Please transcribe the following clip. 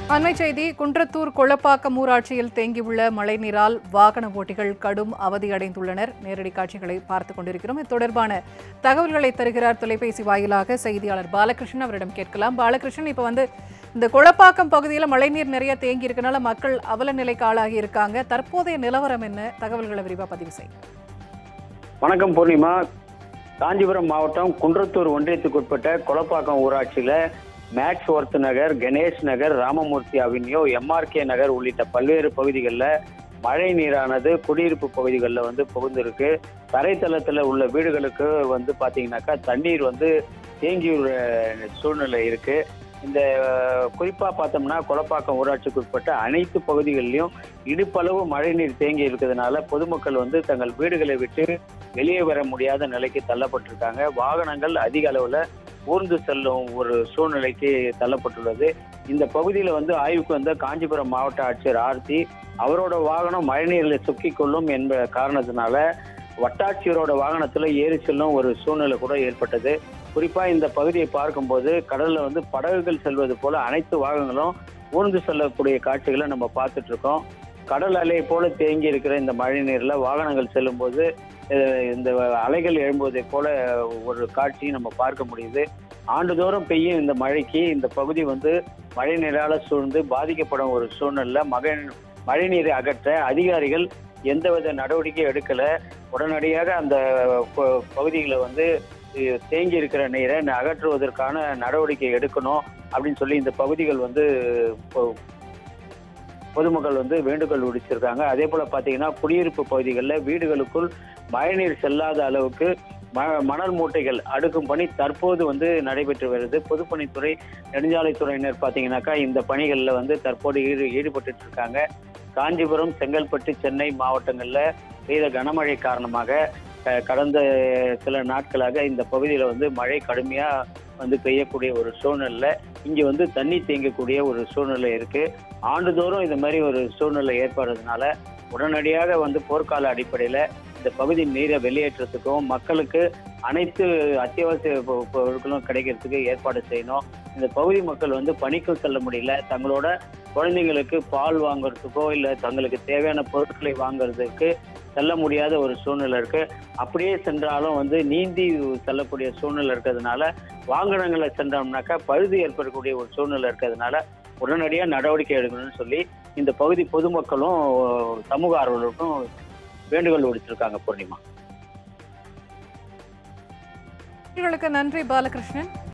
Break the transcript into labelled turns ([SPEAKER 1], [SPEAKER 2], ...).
[SPEAKER 1] அண்மை செய்தி குன்றத்தூர் கொளப்பாக்கம் ஊராட்சியில் தேங்கியுள்ள மழைநீரால் வாகன ஓட்டிகள் கடும் அவதியடைந்துள்ளனர் நேரடி காட்சிகளை பார்த்துக் கொண்டிருக்கிறோம் இது தொடர்பான தகவல்களை தருகிறார் தொலைபேசி வாயிலாக செய்தியாளர் பாலகிருஷ்ணன் அவரிடம் கேட்கலாம் பாலகிருஷ்ணன் இப்போ வந்து இந்த கொளப்பாக்கம் பகுதியில் மழைநீர் நிறைய தேங்கி இருக்கனால மக்கள் அவல நிலைக்கு ஆளாகி இருக்காங்க தற்போதைய நிலவரம் என்ன தகவல்களை விரிவாக பதிவு செய்யும்
[SPEAKER 2] வணக்கம் பூர்ணிமா காஞ்சிபுரம் மாவட்டம் குன்றத்தூர் ஒன்றியத்துக்குட்பட்ட கொலப்பாக்கம் ஊராட்சியில Max Worth Nagar Ganesh Nagar Ramamurthy avenue M R K Nagar உள்ளிட்ட பல்வேறு பகுதிகளில் மழை நீரானது குடியிருப்பு பகுதிகளில் வந்து புகுந்திருக்கு தரைத்தளத்தில் உள்ள வீடுகளுக்கு வந்து பார்த்தீங்கன்னாக்கா தண்ணீர் வந்து தேங்கியுள்ள சூழ்நிலை இருக்கு இந்த அஹ், குறிப்பா பார்த்தோம்னா கொலப்பாக்கம் ஊராட்சிக்கு உட்பட்ட அனைத்து பகுதிகளிலும் இடுப்பளவு மழைநீர் தேங்கி இருக்கிறதுனால பொதுமக்கள் வந்து தங்கள் வீடுகளை விட்டு வெளியே வர முடியாத நிலைக்கு தள்ளப்பட்டிருக்காங்க வாகனங்கள் அதிக அளவுல ஊர்ந்து செல்லும் ஒரு சூழ்நிலைக்கு தள்ளப்பட்டுள்ளது இந்த பகுதியில் வந்து ஆய்வுக்கு வந்த காஞ்சிபுரம் மாவட்ட ஆட்சியர் ஆர்த்தி அவரோட வாகனம் மழைநீரில் சிக்கிக் கொள்ளும் என்ற காரணத்தினால வட்டாட்சியரோட வாகனத்துல ஏறி செல்லும் ஒரு சூழ்நிலை கூட ஏற்பட்டது குறிப்பா இந்த பகுதியை பார்க்கும்போது கடல்ல வந்து படகுகள் செல்வது போல அனைத்து வாகனங்களும் ஊர்ந்து செல்லக்கூடிய காட்சிகளை நம்ம பார்த்துட்டு இருக்கோம் கடல் அலை போல தேங்கி இருக்கிற இந்த மழை நீர்ல வாகனங்கள் செல்லும்போது அஹ், இந்த அலைகள் எழும்புவதை போல ஒரு காட்சியை நம்ம பார்க்க முடியுது ஆண்டுதோறும் பெய்யும் இந்த மழைக்கு இந்த பகுதி வந்து மழை நீரால சூழ்ந்து பாதிக்கப்படும் ஒரு சூழ்நிலை மகை மழை நீரை அகற்ற அதிகாரிகள் எந்தவித நடவடிக்கை எடுக்கல உடனடியாக அந்த ப- பகுதிகளை வந்து அஹ், தேங்கி இருக்கிற நீரை அகற்றுவதற்கான நடவடிக்கை எடுக்கணும் அப்படின்னு சொல்லி இந்த பகுதிகள் வந்து பொ- பொதுமக்கள் வந்து வேண்டுகோள் விடுச்சிருக்காங்க அதே போல பாத்தீங்கன்னா குடியிருப்பு பகுதிகளில் வீடுகளுக்குள் மழைநீர் செல்லாத அளவுக்கு ம- மணல் மூட்டைகள் அடுக்கும் பணி தற்போது வந்து நடைபெற்று வருது பொதுப்பணித்துறை நெடுஞ்சாலைத்துறையினர் பார்த்தீங்கன்னாக்கா இந்த பணிகளில் வந்து தற்போது ஈடு ஈடுபட்டு இருக்காங்க காஞ்சிபுரம் செங்கல்பட்டு சென்னை மாவட்டங்களில் பெய்த கனமழை காரணமாக அஹ், கடந்த சில நாட்களாக இந்த பகுதியில் வந்து மழை கடுமையாக வந்து பெய்யக்கூடிய ஒரு சூழ்நிலை இங்கே வந்து தண்ணி தேங்கக்கூடிய ஒரு சூழ்நிலை இருக்கு ஆண்டுதோறும் இந்த மாதிரி ஒரு சூழ்நிலை ஏற்படுறதுனால உடனடியாக வந்து போர்க்கால அடிப்படையில் இந்த பகுதி நீரை வெளியேற்றத்துக்கும் மக்களுக்கு அனைத்து அத்தியாவசிய பொ- பொருட்களும் கிடைக்கிறதுக்கு ஏற்பாடு செய்யணும் இந்த பகுதி மக்கள் வந்து பணிக்கும் செல்ல முடியல தங்களோட குழந்தைங்களுக்கு பால் வாங்குறதுக்கோ இல்லை தங்களுக்கு தேவையான பொருட்களை வாங்குறதுக்கு செல்ல முடியாத ஒரு சூழ்நிலை இருக்கு அப்படியே சென்றாலும் வந்து நீந்தி செல்லக்கூடிய சூழ்நிலை இருக்கிறதுனால வாகனங்களை சென்றோம்னாக்கா பழுது ஏற்படக்கூடிய ஒரு சூழ்நிலை இருக்கிறதுனால உடனடியாக நடவடிக்கை எடுக்கணும்னு சொல்லி இந்த பகுதி பொதுமக்களும் சமூக ஆர்வலருக்கும் வேண்டுகோள் விடுத்திருக்காங்க பூர்ணிமா
[SPEAKER 1] நன்றி பாலகிருஷ்ணன்